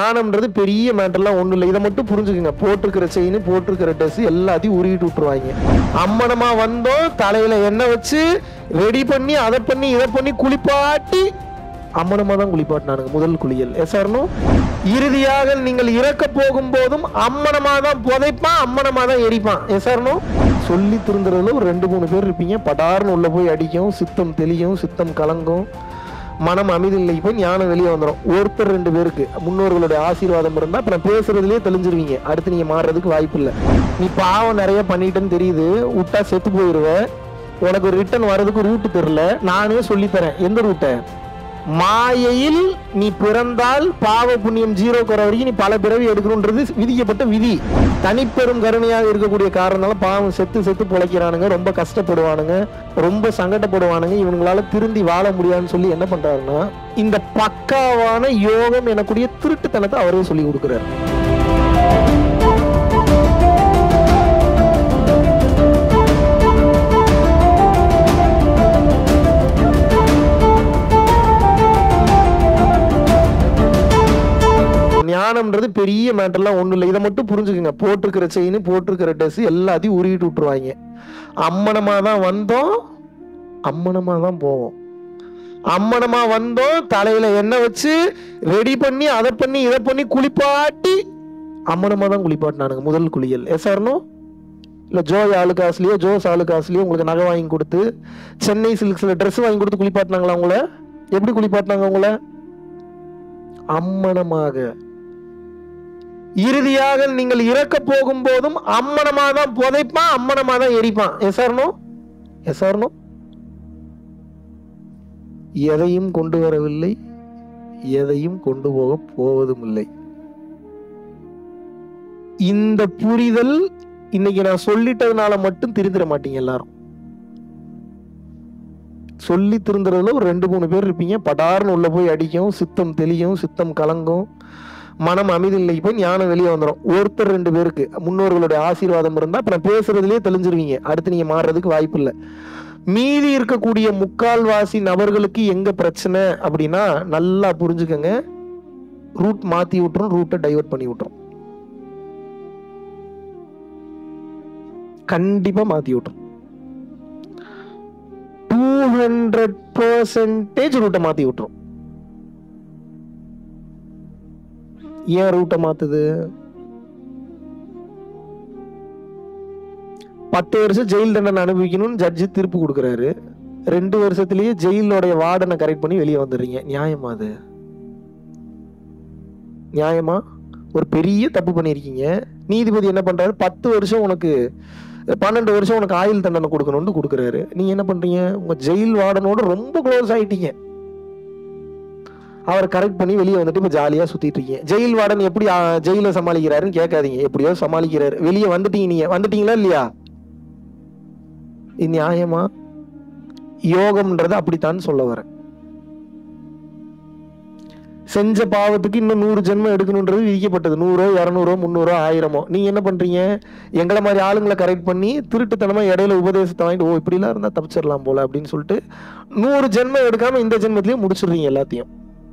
ஞானம்ன்றது பெரிய மேட்டர்லாம் ஒன்றும் இல்லை இதை மட்டும் புரிஞ்சுக்குங்க போட்டிருக்கிற செயின் போட்டிருக்கிற ட்ரெஸ் எல்லாத்தையும் உருவிட்டு விட்டுருவாங்க அம்மனமா வந்தோம் தலையில எண்ணெய் வச்சு ரெடி பண்ணி அதை பண்ணி இதை பண்ணி குளிப்பாட்டி அம்மனமா தான் குளிப்பாட்டினானுங்க முதல் குளியல் எஸ்ஆர்னோ இறுதியாக நீங்கள் இறக்க போகும் போதும் அம்மனமா தான் புதைப்பான் அம்மனமா தான் எரிப்பான் எஸ்ஆர்னோ சொல்லி திருந்துறதுல ஒரு ரெண்டு மூணு பேர் இருப்பீங்க படார்னு உள்ள போய் அடிக்கும் சித்தம் தெளியும் சித்தம் கலங்கும் மனம் அமைதியில்லை போய் ஞானம் வெளியே வந்துடும் ஒருத்தர் ரெண்டு பேருக்கு முன்னோர்களுடைய ஆசீர்வாதம் இருந்தா அப்புறம் பேசுறதுலயே தெளிஞ்சிருவீங்க அடுத்து நீங்க மாறுறதுக்கு வாய்ப்பு இல்லை நீ பாவம் நிறைய பண்ணிட்டேன்னு தெரியுது விட்டா செத்து போயிருவ உனக்கு ரிட்டர்ன் வர்றதுக்கு ரூட் தெரியல நானே சொல்லித்தரேன் எந்த ரூட்டை மாயையில் நீ பிறந்தால் பாவ புண்ணியம் ஜீரோ குறை வரைக்கும் நீ பல பிறவி எடுக்கணுன்றது விதிக்கப்பட்ட விதி தனிப்பெரும் கருணையாக இருக்கக்கூடிய காரணத்தால பாவம் செத்து செத்து பிழைக்கிறானுங்க ரொம்ப கஷ்டப்படுவானுங்க ரொம்ப சங்கடப்படுவானுங்க இவங்களால திருந்தி வாழ முடியாதுன்னு சொல்லி என்ன பண்றாருன்னா இந்த பக்காவான யோகம் எனக்கூடிய திருட்டுத்தனத்தை அவரே சொல்லி கொடுக்குறாரு ஞானம்ன்றது பெரிய மேட்டர்லாம் ஒன்றும் இல்லை இதை மட்டும் புரிஞ்சுக்குங்க போட்டிருக்கிற செயின் போட்டிருக்கிற ட்ரெஸ் எல்லாத்தையும் உருவிட்டு விட்டுருவாங்க அம்மனமா தான் வந்தோம் அம்மனமா தான் போவோம் அம்மனமா வந்தோம் தலையில எண்ணெய் வச்சு ரெடி பண்ணி அதை பண்ணி இதை பண்ணி குளிப்பாட்டி அம்மனமா தான் குளிப்பாட்டினானுங்க முதல் குளியல் எஸ்ஆர்னோ இல்லை ஜோய் ஆளுக்காசுலையோ ஜோஸ் ஆளுக்காசுலையோ உங்களுக்கு நகை வாங்கி கொடுத்து சென்னை சில்க்ஸில் ட்ரெஸ் வாங்கி கொடுத்து குளிப்பாட்டினாங்களா உங்களை எப்படி குளிப்பாட்டினாங்க உங்களை அம்மனமாக இறுதியாக நீங்கள் இறக்க போகும் போதும் அம்மனமா தான் புதைப்பான் அம்மனமா தான் எரிப்பான் எஸ்ஆர்னோ எஸ்ஆர்னோ எதையும் கொண்டு வரவில்லை எதையும் கொண்டு போக போவதும் இல்லை இந்த புரிதல் இன்னைக்கு நான் சொல்லிட்டதுனால மட்டும் திருந்திர மாட்டீங்க எல்லாரும் சொல்லி திருந்துறதுல ஒரு ரெண்டு மூணு பேர் இருப்பீங்க படார்னு உள்ள போய் அடிக்கும் சித்தம் தெளியும் சித்தம் கலங்கும் மனம் அமைதியில்லை போய் ஞானம் வெளியே வந்துடும் ஒருத்தர் ரெண்டு பேருக்கு முன்னோர்களுடைய ஆசீர்வாதம் இருந்தா அப்புறம் பேசுறதுலயே தெளிஞ்சிருவீங்க அடுத்து நீங்க மாறுறதுக்கு வாய்ப்பு இல்லை மீதி இருக்கக்கூடிய முக்கால்வாசி நபர்களுக்கு எங்க பிரச்சனை அப்படின்னா நல்லா புரிஞ்சுக்கங்க ரூட் மாத்தி விட்டுரும் ரூட்டை டைவர்ட் பண்ணி விட்டுரும் கண்டிப்பா மாத்தி விட்டுரும் டூ ஹண்ட்ரட் பர்சன்டேஜ் ரூட்டை மாத்தி விட்டுரும் ஏன் ரூட்டை மாத்துது பத்து வருஷம் ஜெயில் தண்டனை அனுபவிக்கணும்னு ஜட்ஜி தீர்ப்பு கொடுக்குறாரு ரெண்டு வருஷத்துலயே ஜெயிலோடைய வார்டனை கரெக்ட் பண்ணி வெளியே வந்துடுறீங்க நியாயமா அது நியாயமா ஒரு பெரிய தப்பு பண்ணியிருக்கீங்க நீதிபதி என்ன பண்றாரு பத்து வருஷம் உனக்கு பன்னெண்டு வருஷம் உனக்கு ஆயுள் தண்டனை கொடுக்கணும்னு கொடுக்குறாரு நீங்க என்ன பண்றீங்க உங்க ஜெயில் வார்டனோட ரொம்ப க்ளோஸ் ஆயிட்டீங்க அவரை கரெக்ட் பண்ணி வெளியே வந்துட்டு இப்போ ஜாலியாக சுத்திட்டு இருக்கீங்க ஜெயில் வார்டன் எப்படி ஜெயில சமாளிக்கிறாருன்னு கேட்காதீங்க எப்படியோ சமாளிக்கிறாரு வெளியே வந்துட்டீங்க நீங்க வந்துட்டீங்களா இல்லையா இது நியாயமா யோகம்ன்றது அப்படித்தான் சொல்ல வரேன் செஞ்ச பாவத்துக்கு இன்னும் நூறு ஜென்மம் எடுக்கணுன்றது விதிக்கப்பட்டது நூறோ இரநூறோ முந்நூறோ ஆயிரமோ நீங்க என்ன பண்றீங்க எங்களை மாதிரி ஆளுங்களை கரெக்ட் பண்ணி திருட்டுத்தனமா இடையில உபதேசத்தை வாங்கிட்டு ஓ இப்படிலாம் இருந்தா தப்பிச்சிடலாம் போல அப்படின்னு சொல்லிட்டு நூறு ஜென்மம் எடுக்காம இந்த ஜென்மத்திலயும் முடிச்சிடுறீங்க எல்லாத்தையும்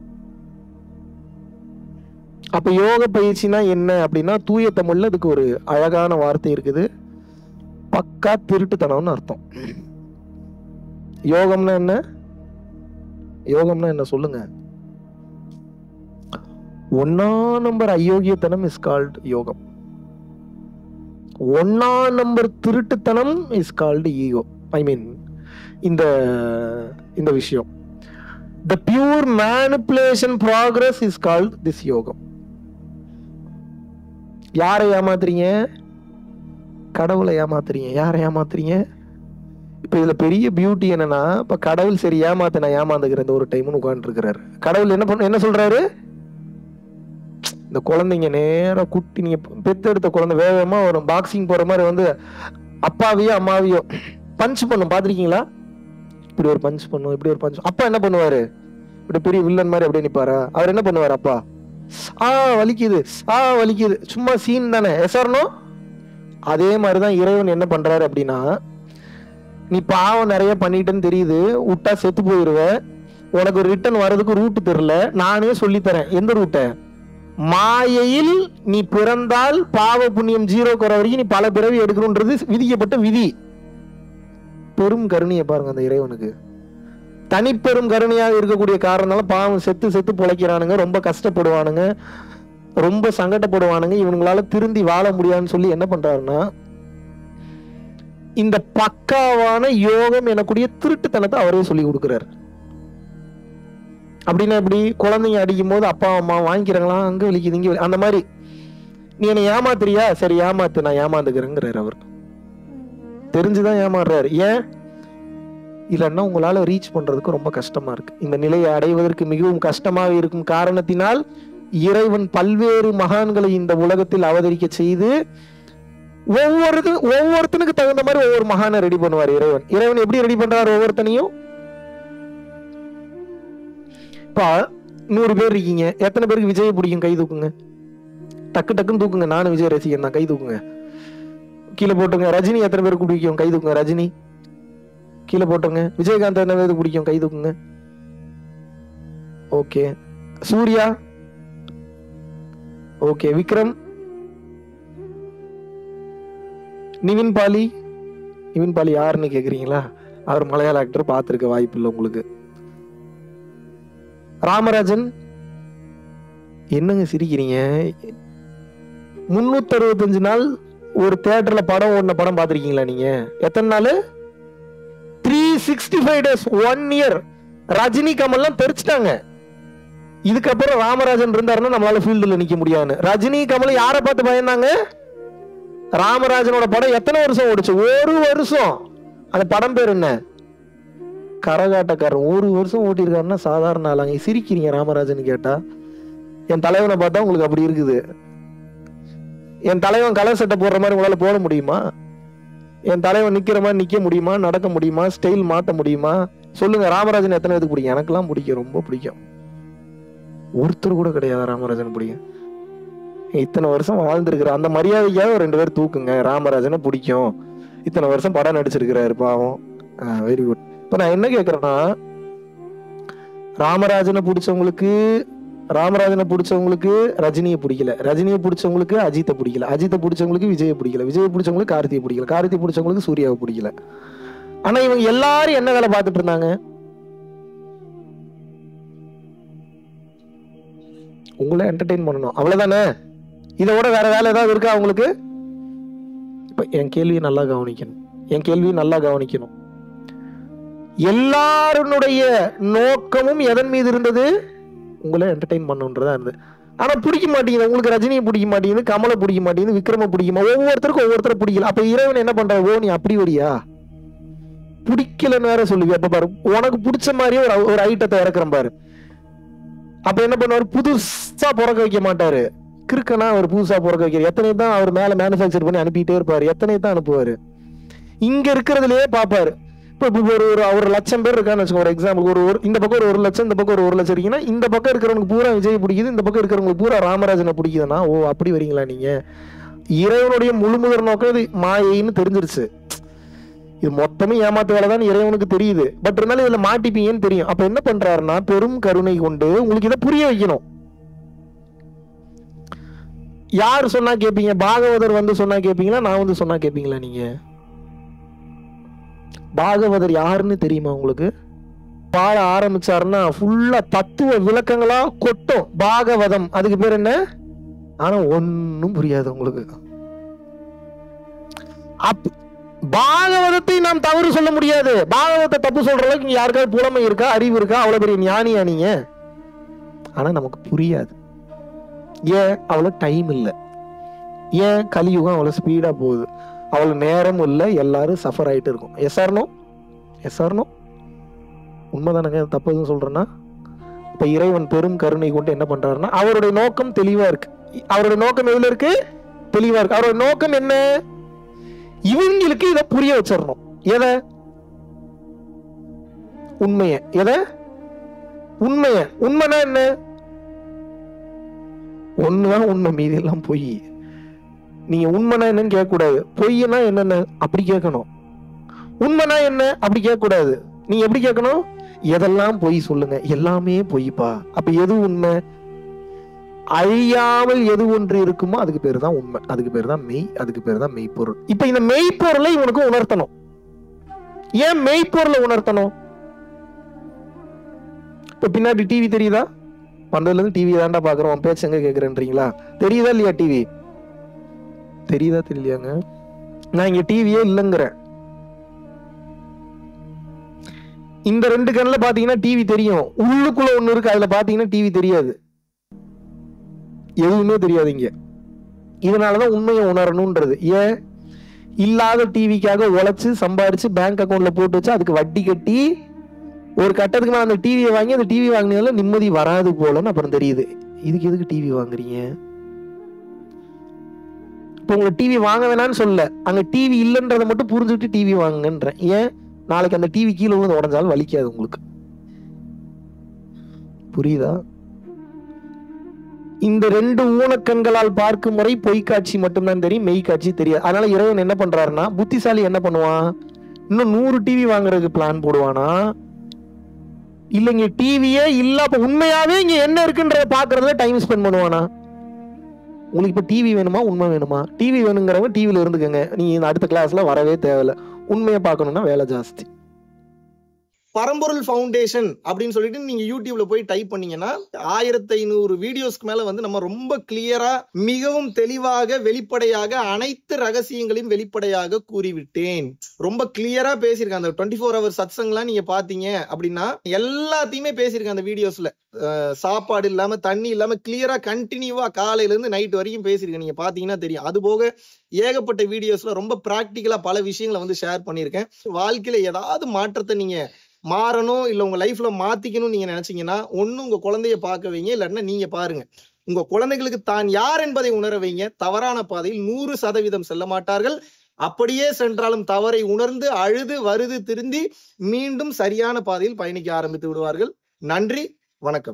அப்ப யோக பயிற்சினா என்ன அப்படின்னா தூய தமிழ்ல அதுக்கு ஒரு அழகான வார்த்தை இருக்குது பக்கா திருட்டுத்தனம்னு அர்த்தம் யோகம்னா என்ன யோகம்னா என்ன சொல்லுங்க ஒன்னா நம்பர் அயோக்கியத்தனம் இஸ் கால்டு யோகம் ஒன்னா நம்பர் திருட்டுத்தனம் is called ego I mean இந்த இந்த விஷயம் the pure manipulation progress is called this யோகம் யாரை ஏமாத்துறீங்க கடவுளை ஏமாத்துறீங்க யாரை ஏமாத்துறீங்க இப்ப இதுல பெரிய பியூட்டி என்னன்னா இப்ப கடவுள் சரி ஏமாத்த நான் ஏமாந்துக்கிறேன் இந்த ஒரு டைம்னு உட்காந்துருக்கிறாரு கடவுள் என்ன பண்ண என்ன சொல்றாரு இந்த குழந்தைங்க நேரா குட்டி நீங்க பெத்தெடுத்த குழந்தை வேகமா ஒரு பாக்ஸிங் போற மாதிரி வந்து அப்பாவையோ அம்மாவையோ பஞ்ச் பண்ணும் பாத்திருக்கீங்களா இப்படி ஒரு பஞ்ச் பண்ணும் இப்படி ஒரு பஞ்ச் அப்பா என்ன பண்ணுவாரு இப்படி பெரிய வில்லன் மாதிரி அப்படியே நிப்பாரா அவர் என்ன பண்ணுவார் அப்பா ஆ வலிக்குது ஆ வலிக்குது சும்மா சீன் தானே எஸ்ஆர்னோ அதே மாதிரிதான் இறைவன் என்ன பண்றாரு அப்படின்னா நீ பாவம் நிறைய பண்ணிட்டேன்னு தெரியுது விட்டா செத்து போயிருவ உனக்கு ரிட்டர்ன் வர்றதுக்கு ரூட் தெரியல நானே சொல்லித்தரேன் எந்த ரூட்டை மாயையில் நீ பிறந்தால் பாவ புண்ணியம் ஜீரோ குறை வரைக்கும் நீ பல பிறவி எடுக்கணும்ன்றது விதிக்கப்பட்ட விதி பெரும் கருணையை பாருங்க அந்த இறைவனுக்கு தனிப்பெரும் கருணையாக இருக்கக்கூடிய காரணனால பாவம் செத்து செத்து பொழைக்கிறானுங்க ரொம்ப கஷ்டப்படுவானுங்க ரொம்ப சங்கடப்படுவானுங்க இவனுங்களால திருந்தி வாழ முடியாதுன்னு சொல்லி என்ன பண்றாருன்னா இந்த பக்காவான யோகம் எனக்கூடிய திருட்டுத்தனத்தை அவரே சொல்லி கொடுக்குறாரு அப்படின்னா எப்படி குழந்தைங்க அடிக்கும் போது அப்பா அம்மா வாங்கிக்கிறாங்களா அங்க வலிக்குது இங்க வலி- அந்த மாதிரி நீ என்னை ஏமாத்துறியா சரி ஏமாத்து நான் ஏமாந்துக்கிறேங்கிறாரு அவர் தெரிஞ்சுதான் ஏமாறுறாரு ஏன் இல்லைன்னா உங்களால ரீச் பண்றதுக்கு ரொம்ப கஷ்டமா இருக்கு இந்த நிலையை அடைவதற்கு மிகவும் கஷ்டமாக இருக்கும் காரணத்தினால் இறைவன் பல்வேறு மகான்களை இந்த உலகத்தில் அவதரிக்க செய்து ஒவ்வொரு ஒவ்வொருத்தனுக்கு தகுந்த மாதிரி ஒவ்வொரு மகானை ரெடி பண்ணுவார் இறைவன் இறைவன் எப்படி ரெடி பண்றாரு ஒவ்வொருத்தனையும் இப்போ நூறு பேர் இருக்கீங்க எத்தனை பேருக்கு விஜய் பிடிக்கும் கை தூக்குங்க டக்கு டக்குன்னு தூக்குங்க நானும் விஜய் ரசிகன் தான் கை தூக்குங்க கீழே போட்டுங்க ரஜினி எத்தனை பேருக்கு பிடிக்கும் கை தூக்குங்க ரஜினி கீழே போட்டுங்க விஜயகாந்த் எத்தனை பேருக்கு பிடிக்கும் கை தூக்குங்க ஓகே சூர்யா ஓகே விக்ரம் நிவின் பாலி நிவின் பாலி யாருன்னு கேக்குறீங்களா அவர் மலையாள ஆக்டர் பார்த்துருக்க வாய்ப்பு இல்லை உங்களுக்கு ராமராஜன் என்னங்க சிரிக்கிறீங்க முன்னூத்தி அறுபத்தஞ்சு நாள் ஒரு தியேட்டர்ல படம் ஓடின படம் பார்த்திருக்கீங்களா நீங்க எத்தனை நாள் three sixty five days one year Rajini கமல்லாம் தெரிச்சிட்டாங்க இதுக்கப்புறம் ராமராஜன் இருந்தாருன்னா நம்மளால ஃபீல்டுல நிக்க முடியாதுன்னு ரஜினி கமல் யாரை பார்த்து பயந்தாங்க ராமராஜனோட படம் எத்தனை வருஷம் ஓடுச்சு ஒரு வருஷம் அந்த படம் பேர் என்ன கரகாட்டக்காரன் ஒரு வருஷம் ஓட்டியிருக்காருன்னா சாதாரண ஆளாங்க சிரிக்கிறீங்க ராமராஜன் கேட்டா என் தலைவனை பார்த்தா உங்களுக்கு அப்படி இருக்குது என் தலைவன் கலர் சட்டை போடுற மாதிரி உங்களால போட முடியுமா என் தலைவன் நிக்கிற மாதிரி நிக்க முடியுமா நடக்க முடியுமா ஸ்டைல் மாத்த முடியுமா சொல்லுங்க ராமராஜன் எத்தனை பேருக்கு பிடிக்கும் எனக்கெல்லாம் பிடிக்கும் ரொம்ப பிடிக்கும் ஒருத்தர் கூட கிடையாது ராமராஜன் பிடிக்கும் இத்தனை வருஷம் வாழ்ந்திருக்கிற அந்த மரியாதைக்காக ஒரு ரெண்டு பேர் தூக்குங்க ராமராஜனை பிடிக்கும் இத்தனை வருஷம் படம் நடிச்சிருக்கிறாரு பாவம் வெரி குட் இப்ப நான் என்ன கேக்குறேன்னா ராமராஜனை பிடிச்சவங்களுக்கு ராமராஜனை பிடிச்சவங்களுக்கு ரஜினியை பிடிக்கல ரஜினியை பிடிச்சவங்களுக்கு அஜித்தை பிடிக்கல அஜித்தை பிடிச்சவங்களுக்கு விஜயை பிடிக்கல விஜயை பிடிச்சவங்களுக்கு கார்த்தியை பிடிக்கல கார்த்தியை பிடிச்சவங்களுக்கு சூர்யாவை பிடிக்கல ஆனா இவங்க எல்லாரும் என்ன வேலை பார்த்துட்டு இருந்தாங்க உங்களை என்டர்டெயின் பண்ணணும் அவ்வளவுதானே இதை விட வேற வேலை ஏதாவது இருக்கா உங்களுக்கு இப்ப என் கேள்வியை நல்லா கவனிக்கணும் என் கேள்வியை நல்லா கவனிக்கணும் எல்லாருடைய நோக்கமும் எதன் மீது இருந்தது உங்களை என்டர்டெயின் பண்ணுன்றதா இருந்தது ஆனா பிடிக்க மாட்டேங்குது உங்களுக்கு ரஜினியை பிடிக்க மாட்டேங்குது கமலை பிடிக்க மாட்டேங்குது விக்ரம பிடிக்குமா ஒவ்வொருத்தருக்கும் ஒவ்வொருத்தரை பிடிக்கல அப்ப இறைவன் என்ன பண்ற ஓ நீ அப்படி வரியா பிடிக்கலன்னு வேற சொல்லுவியா அப்ப பாரு உனக்கு பிடிச்ச மாதிரியே ஒரு ஒரு ஐட்டத்தை இறக்குறேன் பாரு அப்ப என்ன பண்ணுவாரு புதுசா பிறக்க வைக்க மாட்டாரு கிறுக்கனா அவர் புதுசா பிறக்க வைக்கிற எத்தனை தான் அவர் மேல மேனுஃபேக்சர் பண்ணி அனுப்பிட்டே இருப்பாரு எத்தனை தான் அனுப்புவாரு இங்க இருக்கிறதுலயே பாப்பாரு இப்ப இப்ப ஒரு ஒரு ஒரு லட்சம் பேர் இருக்கான்னு வச்சுக்கோ ஒரு எக்ஸாம்பிள் ஒரு ஒரு இந்த பக்கம் ஒரு ஒரு லட்சம் இந்த பக்கம் ஒரு ஒரு லட்சம் இருக்கீங்கன்னா இந்த பக்கம் இருக்கிறவங்களுக்கு பூரா விஜய் பிடிக்குது இந்த பக்கம் இருக்கிறவங்களுக்கு பூரா ராமராஜனை பிடிக்குதுன்னா ஓ அப்படி வரீங்களா நீங்க இறைவனுடைய முழுமுதல் நோக்கம் இது மாயைன்னு தெரிஞ்சிருச்சு இது மொத்தமே ஏமாத்து வேலை தான் இறைவனுக்கு தெரியுது பட் இருந்தாலும் இதுல மாட்டிப்பீங்கன்னு தெரியும் அப்ப என்ன பண்றாருன்னா பெரும் கருணை கொண்டு உங்களுக்கு இதை புரிய வைக்கணும் யார் சொன்னா கேப்பீங்க பாகவதர் வந்து சொன்னா கேப்பீங்களா நான் வந்து சொன்னா கேப்பீங்களா நீங்க பாகவதர் யாருன்னு தெரியுமா உங்களுக்கு பாட ஆரம்பிச்சாருன்னா ஃபுல்லா தத்துவ விளக்கங்களா கொட்டும் பாகவதம் அதுக்கு பேர் என்ன ஆனா ஒண்ணும் புரியாது உங்களுக்கு அப் பாகவதத்தை நாம் தவறு சொல்ல முடியாது பாகவதத்தை தப்பு சொல்ற அளவுக்கு இங்க யாருக்காவது புலமை இருக்கா அறிவு இருக்கா அவ்வளவு பெரிய ஞானியா நீங்க ஆனா நமக்கு புரியாது ஏன் அவ்வளவு டைம் இல்லை ஏன் கலியுகம் அவ்வளவு ஸ்பீடா போகுது அவ்வளவு நேரம் இல்லை எல்லாரும் சஃபர் ஆயிட்டு இருக்கும் எஸ் ஆர்னோ எஸ் ஆர்னோ உண்மைதானங்க தப்பு எதுவும் சொல்றேன்னா இப்ப இறைவன் பெரும் கருணை கொண்டு என்ன பண்றாருன்னா அவருடைய நோக்கம் தெளிவா இருக்கு அவருடைய நோக்கம் எதுல இருக்கு தெளிவா இருக்கு அவருடைய நோக்கம் என்ன இவங்களுக்கு இதை புரிய வச்சிடணும் எதை உண்மைய எதை உண்மைய உண்மைனா என்ன ஒண்ணுதான் உண்மை மீதி எல்லாம் பொய் நீங்க உண்மைனா என்னன்னு கேட்க கூடாது பொய்னா என்னென்ன அப்படி கேட்கணும் உண்மைனா என்ன அப்படி கேட்க கூடாது நீங்க எப்படி கேட்கணும் எதெல்லாம் பொய் சொல்லுங்க எல்லாமே பொய்ப்பா அப்ப எது உண்மை அழியாமல் எது ஒன்று இருக்குமோ அதுக்கு பேர் தான் உண்மை அதுக்கு பேர் தான் மெய் அதுக்கு பேர் தான் மெய்ப்பொருள் இப்ப இந்த மெய்ப்பொருளை இவனுக்கு உணர்த்தணும் ஏன் மெய்ப்பொருளை உணர்த்தணும் இப்ப பின்னாடி டிவி தெரியுதா வந்ததுல இருந்து டிவி தாண்டா பாக்குறோம் உன் பேச்சு எங்க கேக்குறேன்றீங்களா தெரியுதா இல்லையா டிவி தெரியுதா தெரியலையாங்க நான் இங்க டிவியே இல்லைங்கிறேன் இந்த ரெண்டு கண்ணுல பாத்தீங்கன்னா டிவி தெரியும் உள்ளுக்குள்ள ஒண்ணு இருக்கு அதுல பாத்தீங்கன்னா டிவி தெரியாது எதுவுமே தெரியாது இங்க இதனாலதான் உண்மையை உணரணும்ன்றது ஏன் இல்லாத டிவிக்காக உழைச்சு சம்பாரிச்சு பேங்க் அக்கவுண்ட்ல போட்டு வச்சு அதுக்கு வட்டி கட்டி ஒரு கட்டத்துக்கு மேல அந்த டிவியை வாங்கி அந்த டிவி வாங்கினதுல நிம்மதி வராது போலன்னு அப்புறம் தெரியுது இதுக்கு எதுக்கு டிவி வாங்குறீங்க இப்போ உங்களுக்கு டிவி வாங்க வேணாம்னு சொல்ல அங்க டிவி இல்லைன்றதை மட்டும் புரிஞ்சுக்கிட்டு டிவி வாங்குங்கன்றேன் ஏன் நாளைக்கு அந்த டிவி கீழே விழுந்து உடஞ்சாலும் வலிக்காது உங்களுக்கு புரியுதா இந்த ரெண்டு ஊனக்கண்களால் பார்க்கும் முறை பொய்க்காட்சி மட்டும்தான் தெரியும் மெய் காட்சி தெரியாது அதனால இறைவன் என்ன பண்றாருன்னா புத்திசாலி என்ன பண்ணுவான் இன்னும் நூறு டிவி வாங்குறதுக்கு பிளான் போடுவானா இல்லைங்க டிவியே இல்ல அப்ப உண்மையாவே இங்க என்ன இருக்குன்றத பாக்குறதுல டைம் ஸ்பெண்ட் பண்ணுவானா உங்களுக்கு இப்ப டிவி வேணுமா உண்மை வேணுமா டிவி வேணுங்கிறவங்க டிவில இருந்துக்கங்க நீங்க இந்த அடுத்த கிளாஸ்ல வரவே தேவையில்ல உண்மையை பார்க்கணும்னா வேலை ஜாஸ்தி பரம்பொருள் ஃபவுண்டேஷன் அப்படின்னு சொல்லிட்டு நீங்க யூடியூப்ல போய் டைப் பண்ணீங்கன்னா ஆயிரத்தி ஐநூறு வீடியோஸ்க்கு மேல வந்து நம்ம ரொம்ப கிளியரா மிகவும் தெளிவாக வெளிப்படையாக அனைத்து ரகசியங்களையும் வெளிப்படையாக கூறிவிட்டேன் ரொம்ப கிளியரா பேசியிருக்கேன் அந்த டுவெண்ட்டி ஃபோர் ஹவர் சத்சங்லாம் நீங்க பாத்தீங்க அப்படின்னா எல்லாத்தையுமே பேசியிருக்கேன் அந்த வீடியோஸ்ல அஹ் சாப்பாடு இல்லாம தண்ணி இல்லாம கிளியரா கண்டினியூவா காலையில இருந்து நைட் வரைக்கும் பேசியிருக்கேன் நீங்க பாத்தீங்கன்னா தெரியும் அது போக ஏகப்பட்ட வீடியோஸ்ல ரொம்ப பிராக்டிக்கலா பல விஷயங்களை வந்து ஷேர் பண்ணியிருக்கேன் வாழ்க்கையில ஏதாவது மாற்றத்தை நீங்க மாறணும் இல்ல உங்க லைஃப்ல மாத்திக்கணும்னு நீங்க நினைச்சீங்கன்னா ஒண்ணு உங்க குழந்தைய பார்க்க வைங்க இல்லைன்னா நீங்க பாருங்க உங்க குழந்தைகளுக்கு தான் யார் என்பதை உணர வைங்க தவறான பாதையில் நூறு சதவீதம் செல்ல மாட்டார்கள் அப்படியே சென்றாலும் தவறை உணர்ந்து அழுது வருது திருந்தி மீண்டும் சரியான பாதையில் பயணிக்க ஆரம்பித்து விடுவார்கள் நன்றி வணக்கம்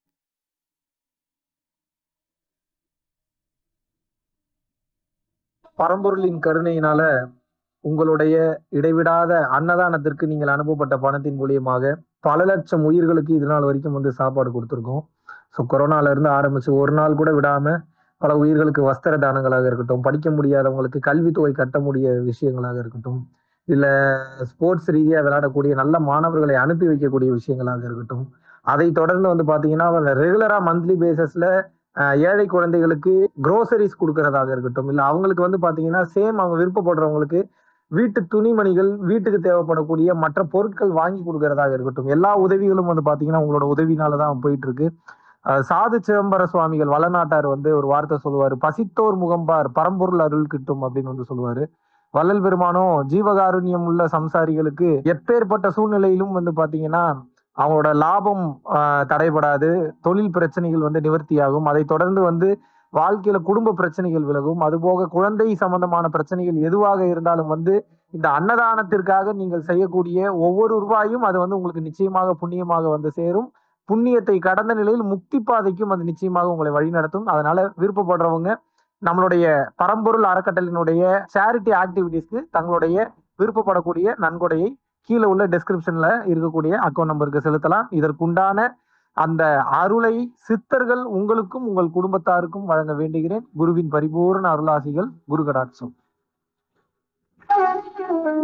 பரம்பொருளின் கருணையினால உங்களுடைய இடைவிடாத அன்னதானத்திற்கு நீங்கள் அனுப்பப்பட்ட பணத்தின் மூலியமாக பல லட்சம் உயிர்களுக்கு இது நாள் வரைக்கும் வந்து சாப்பாடு கொடுத்துருக்கோம் ஸோ கொரோனால இருந்து ஆரம்பிச்சு ஒரு நாள் கூட விடாம பல உயிர்களுக்கு வஸ்திர தானங்களாக இருக்கட்டும் படிக்க முடியாதவங்களுக்கு கல்வித்தொகை கட்ட முடிய விஷயங்களாக இருக்கட்டும் இல்ல ஸ்போர்ட்ஸ் ரீதியா விளையாடக்கூடிய நல்ல மாணவர்களை அனுப்பி வைக்கக்கூடிய விஷயங்களாக இருக்கட்டும் அதை தொடர்ந்து வந்து பாத்தீங்கன்னா ரெகுலரா மந்த்லி பேசிஸ்ல ஏழை குழந்தைகளுக்கு க்ரோசரிஸ் கொடுக்கறதாக இருக்கட்டும் இல்ல அவங்களுக்கு வந்து பாத்தீங்கன்னா சேம் அவங்க விருப்பப்படுறவங்களுக்கு வீட்டு துணிமணிகள் வீட்டுக்கு தேவைப்படக்கூடிய மற்ற பொருட்கள் வாங்கி கொடுக்கறதாக இருக்கட்டும் எல்லா உதவிகளும் வந்து பாத்தீங்கன்னா உங்களோட உதவினால தான் போயிட்டு இருக்கு அஹ் சாது சிதம்பர சுவாமிகள் வளநாட்டார் வந்து ஒரு வார்த்தை சொல்லுவாரு பசித்தோர் முகம்பார் பரம்பொருள் அருள் கிட்டும் அப்படின்னு வந்து சொல்லுவாரு வள்ளல் பெருமானும் ஜீவகாருண்யம் உள்ள சம்சாரிகளுக்கு எப்பேற்பட்ட சூழ்நிலையிலும் வந்து பாத்தீங்கன்னா அவங்களோட லாபம் ஆஹ், தடைபடாது தொழில் பிரச்சனைகள் வந்து நிவர்த்தியாகும் அதை தொடர்ந்து வந்து வாழ்க்கையில குடும்ப பிரச்சனைகள் விலகும் அதுபோக குழந்தை சம்பந்தமான பிரச்சனைகள் எதுவாக இருந்தாலும் வந்து இந்த அன்னதானத்திற்காக நீங்கள் செய்யக்கூடிய ஒவ்வொரு ரூபாயும் அது வந்து உங்களுக்கு நிச்சயமாக புண்ணியமாக வந்து சேரும் புண்ணியத்தை கடந்த நிலையில் முக்தி பாதைக்கும் அது நிச்சயமாக உங்களை வழிநடத்தும் அதனால விருப்பப்படுறவங்க நம்மளுடைய பரம்பொருள் அறக்கட்டளினுடைய சேரிட்டி ஆக்டிவிட்டீஸ்க்கு தங்களுடைய விருப்பப்படக்கூடிய நன்கொடையை கீழே உள்ள டெஸ்கிரிப்ஷன்ல இருக்கக்கூடிய அக்கௌண்ட் நம்பருக்கு செலுத்தலாம் இதற்குண்டான அந்த அருளை சித்தர்கள் உங்களுக்கும் உங்கள் குடும்பத்தாருக்கும் வழங்க வேண்டுகிறேன் குருவின் பரிபூர்ண அருளாசிகள் குரு கடாட்சம்